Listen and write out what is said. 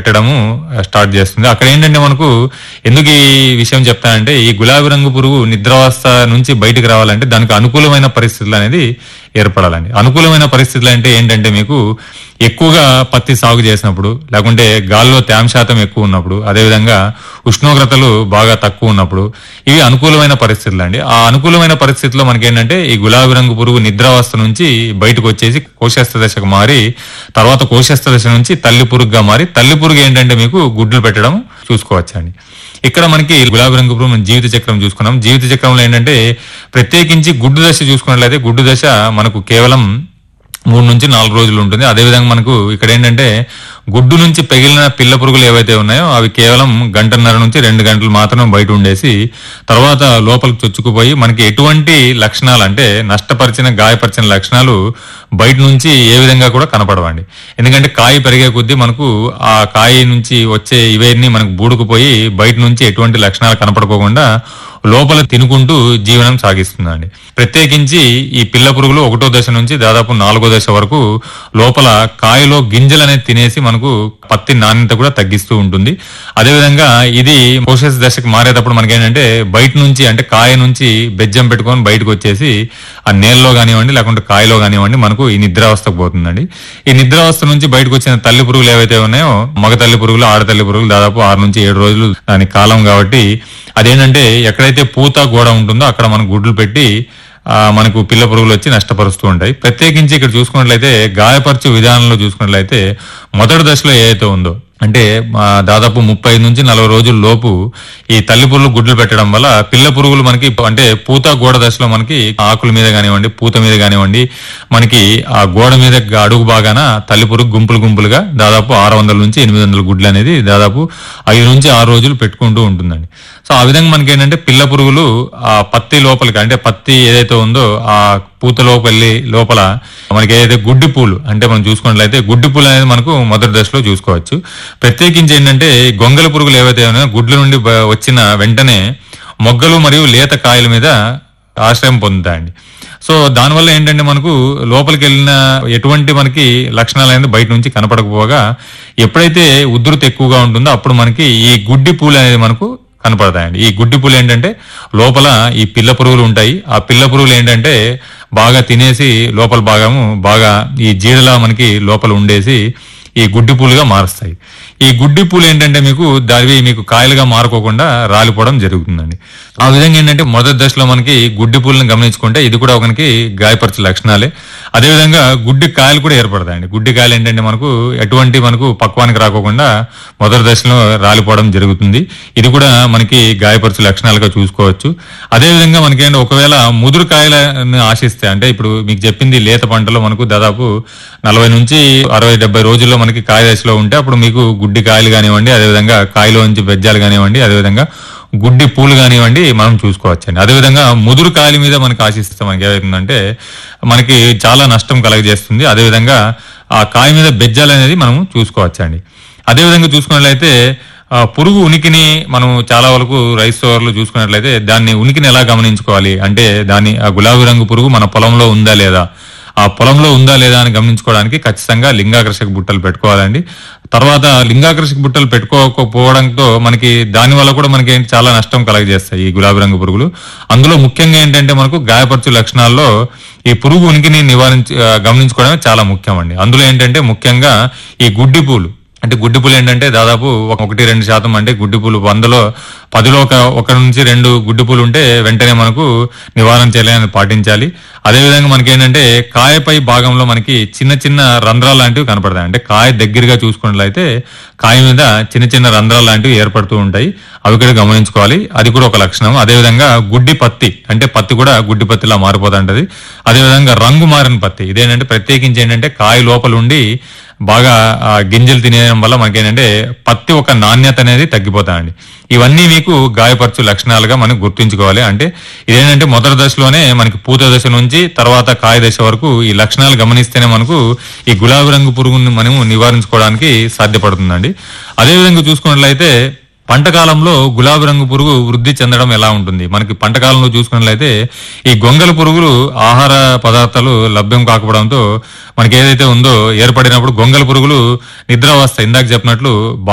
పెట్టడము స్టార్ట్ చేస్తుంది అక్కడ ఏంటంటే మనకు ఎందుకు ఈ విషయం చెప్తానంటే ఈ గులాబీ రంగు పురుగు నిద్రావస్థ నుంచి బయటికి రావాలంటే దానికి అనుకూలమైన పరిస్థితులు అనేది ఏర్పడాలండి అనుకూలమైన పరిస్థితులు అంటే ఏంటంటే మీకు ఎక్కువగా పత్తి సాగు చేసినప్పుడు లేకుంటే గాల్లో తేమ శాతం ఎక్కువ ఉన్నప్పుడు అదేవిధంగా ఉష్ణోగ్రతలు బాగా తక్కువ ఉన్నప్పుడు ఇవి అనుకూలమైన పరిస్థితులు అండి ఆ అనుకూలమైన పరిస్థితుల్లో మనకి ఏంటంటే ఈ గులాబీ రంగు పురుగు నిద్రావస్థ నుంచి బయటకు వచ్చేసి కోశస్థ దశకు మారి తర్వాత కోశస్థ దశ నుంచి తల్లి పురుగుగా మారి తల్లి పురుగు ఏంటంటే మీకు గుడ్లు పెట్టడం చూసుకోవచ్చండి ఇక్కడ మనకి గులాబీ రంగు పురుగు మనం జీవిత చక్రం చూసుకున్నాం జీవిత చక్రంలో ఏంటంటే ప్రత్యేకించి గుడ్డు దశ చూసుకున్నట్లయితే గుడ్డు దశ మనకు కేవలం మూడు నుంచి నాలుగు రోజులు ఉంటుంది అదేవిధంగా మనకు ఇక్కడ ఏంటంటే గుడ్డు నుంచి పెగిలిన పిల్ల పురుగులు ఏవైతే ఉన్నాయో అవి కేవలం గంటన్నర నుంచి రెండు గంటలు మాత్రమే బయట ఉండేసి తర్వాత లోపలికి చొచ్చుకుపోయి మనకి ఎటువంటి లక్షణాలు అంటే నష్టపరిచిన గాయపరిచిన లక్షణాలు బయట నుంచి ఏ విధంగా కూడా కనపడవండి ఎందుకంటే కాయ పెరిగే కొద్దీ మనకు ఆ కాయ నుంచి వచ్చే ఇవన్నీ మనకు బూడుకుపోయి బయట నుంచి ఎటువంటి లక్షణాలు కనపడుకోకుండా లోపల తినుకుంటూ జీవనం సాగిస్తుందండి ప్రత్యేకించి ఈ పిల్ల పురుగులు ఒకటో దశ నుంచి దాదాపు నాలుగో దశ వరకు లోపల కాయలో గింజలు అనేది తినేసి మనకు పత్తి నాణ్యత కూడా తగ్గిస్తూ ఉంటుంది అదేవిధంగా ఇది పోషక దశకు మారేటప్పుడు మనకి ఏంటంటే బయట నుంచి అంటే కాయ నుంచి బెజ్జం పెట్టుకొని బయటకు వచ్చేసి ఆ నేలలో కానివ్వండి లేకుంటే కాయలో కానివ్వండి మనకు ఈ నిద్రావస్థకు పోతుందండి ఈ నిద్రావస్థ నుంచి బయటకు వచ్చిన తల్లి పురుగులు ఏవైతే ఉన్నాయో మగ తల్లి పురుగులు ఆడతల్లి పురుగులు దాదాపు ఆరు నుంచి ఏడు రోజులు దాని కాలం కాబట్టి అదేంటంటే ఎక్కడైతే పూత గోడ ఉంటుందో అక్కడ మనం గుడ్లు పెట్టి ఆ, మనకు పిల్ల పురుగులు వచ్చి నష్టపరుస్తూ ఉంటాయి ప్రత్యేకించి ఇక్కడ చూసుకున్నట్లయితే గాయపరచు విధానంలో చూసుకున్నట్లయితే మొదటి దశలో ఏదైతే ఉందో అంటే ఆ, దాదాపు ముప్పై నుంచి నలభై రోజుల లోపు ఈ తల్లి పురుగులు గుడ్లు పెట్టడం వల్ల పిల్ల పురుగులు మనకి అంటే పూత గోడ దశలో మనకి ఆకుల మీద కానివ్వండి పూత మీద కానివ్వండి మనకి ఆ గోడ మీద అడుగు బాగాన తల్లి పురుగు గుంపులు గుంపులుగా దాదాపు ఆరు వందల నుంచి ఎనిమిది వందల గుడ్లు అనేది దాదాపు ఐదు నుంచి ఆరు రోజులు పెట్టుకుంటూ ఉంటుందండి సో ఆ విధంగా మనకి ఏంటంటే పిల్ల పురుగులు ఆ పత్తి లోపలికి అంటే పత్తి ఏదైతే ఉందో ఆ పూత లోపలి లోపల మనకి ఏదైతే గుడ్డి పూలు అంటే మనం చూసుకున్నట్లయితే గుడ్డి పూలు అనేది మనకు మొదటి దశలో చూసుకోవచ్చు ప్రత్యేకించి ఏంటంటే ఈ గొంగల పురుగులు ఏవైతే ఉన్నాయో గుడ్ల నుండి బ- వచ్చిన వెంటనే మొగ్గలు మరియు లేత కాయల మీద ఆశ్రయం పొందుతాయండి సో దానివల్ల ఏంటంటే మనకు లోపలికి వెళ్ళిన ఎటువంటి మనకి లక్షణాలు అనేది బయట నుంచి కనపడకపోగా ఎప్పుడైతే ఉధృతి ఎక్కువగా ఉంటుందో అప్పుడు మనకి ఈ గుడ్డి పూలు అనేది మనకు కనపడతాయండి ఈ గుడ్డి పూలు ఏంటంటే లోపల ఈ పిల్ల పురుగులు ఉంటాయి ఆ పిల్ల పురుగులు ఏంటంటే బాగా తినేసి లోపల భాగము బాగా ఈ జీడలా మనకి లోపల ఉండేసి ఈ గుడ్డి పూలుగా మారుస్తాయి ఈ గుడ్డి పూలు ఏంటంటే మీకు దానివి మీకు కాయలుగా మారుకోకుండా రాలిపోవడం జరుగుతుందండి ఆ విధంగా ఏంటంటే మొదటి దశలో మనకి గుడ్డి పూలను గమనించుకుంటే ఇది కూడా ఒకనికి గాయపరిచే లక్షణాలే అదేవిధంగా గుడ్డి కాయలు కూడా ఏర్పడతాయండి గుడ్డి కాయలు ఏంటంటే మనకు ఎటువంటి మనకు పక్వానికి రాకోకుండా మొదటి దశలో రాలిపోవడం జరుగుతుంది ఇది కూడా మనకి గాయపరిచే లక్షణాలుగా చూసుకోవచ్చు అదేవిధంగా మనకి ఏంటంటే ఒకవేళ ముదురు కాయలను ఆశిస్తే అంటే ఇప్పుడు మీకు చెప్పింది లేత పంటలో మనకు దాదాపు నలభై నుంచి అరవై డెబ్బై రోజుల్లో మనకి కాయ దశలో ఉంటే అప్పుడు మీకు గుడ్డి కాయలు కానివ్వండి అదేవిధంగా కాయలో నుంచి బెజ్జాలు కానివ్వండి అదేవిధంగా గుడ్డి పూలు కానివ్వండి మనం చూసుకోవచ్చండి అదేవిధంగా ముదురు కాయల మీద మనకి ఆశిస్తే మనకి ఏమవుతుందంటే మనకి చాలా నష్టం కలగజేస్తుంది అదేవిధంగా ఆ కాయ మీద బెజ్జాలు అనేది మనం చూసుకోవచ్చండి అదేవిధంగా చూసుకున్నట్లయితే ఆ పురుగు ఉనికిని మనం చాలా వరకు రైస్ సోవర్లు చూసుకున్నట్లయితే దాన్ని ఉనికిని ఎలా గమనించుకోవాలి అంటే దాని ఆ గులాబీ రంగు పురుగు మన పొలంలో ఉందా లేదా ఆ పొలంలో ఉందా లేదా అని గమనించుకోవడానికి ఖచ్చితంగా లింగాకర్షక బుట్టలు పెట్టుకోవాలండి తర్వాత లింగాకర్షక బుట్టలు పెట్టుకోకపోవడంతో మనకి దాని వల్ల కూడా మనకి ఏంటి చాలా నష్టం కలగజేస్తాయి ఈ గులాబీ రంగు పురుగులు అందులో ముఖ్యంగా ఏంటంటే మనకు గాయపరచు లక్షణాల్లో ఈ పురుగు ఉనికిని నివారించి ఆ, గమనించుకోవడమే చాలా ముఖ్యం అండి అందులో ఏంటంటే ముఖ్యంగా ఈ గుడ్డి పూలు అంటే గుడ్డి పూలు ఏంటంటే దాదాపు ఒక- ఒకటి రెండు శాతం అంటే గుడ్డి పూలు వందలో పదిలో ఒక ఒక నుంచి రెండు గుడ్డి పూలు ఉంటే వెంటనే మనకు నివారణ చర్యలను పాటించాలి అదేవిధంగా మనకి ఏంటంటే కాయపై భాగంలో మనకి చిన్న చిన్న రంధ్రాలు లాంటివి కనపడతాయి అంటే కాయ దగ్గరగా చూసుకున్నట్లయితే కాయ మీద చిన్న చిన్న రంధ్రాలు లాంటివి ఏర్పడుతూ ఉంటాయి అవి కూడా గమనించుకోవాలి అది కూడా ఒక లక్షణం అదేవిధంగా గుడ్డి పత్తి అంటే పత్తి కూడా గుడ్డి పత్తిలా మారిపోతుంటది అదేవిధంగా రంగు మారిన పత్తి ఇదేంటంటే ప్రత్యేకించి ఏంటంటే కాయ లోపల ఉండి బాగా ఆ, గింజలు తినేయడం వల్ల మనకి ఏంటంటే పత్తి ఒక నాణ్యత అనేది తగ్గిపోతాయండి ఇవన్నీ మీకు గాయపరచు లక్షణాలుగా మనం గుర్తుంచుకోవాలి అంటే ఇదేంటంటే మొదటి దశలోనే మనకి పూత దశ నుంచి తర్వాత కాయ దశ వరకు ఈ లక్షణాలు గమనిస్తేనే మనకు ఈ గులాబీ రంగు పురుగుని మనము నివారించుకోవడానికి సాధ్యపడుతుందండి అదేవిధంగా చూసుకున్నట్లయితే పంట కాలంలో గులాబీ రంగు పురుగు వృద్ధి చెందడం ఎలా ఉంటుంది మనకి పంట కాలంలో చూసుకున్నట్లయితే ఈ గొంగల పురుగులు ఆహార పదార్థాలు లభ్యం కాకపోవడంతో మనకి ఏదైతే ఉందో ఏర్పడినప్పుడు గొంగల పురుగులు నిద్రావస్థ ఇందాక చెప్పినట్లు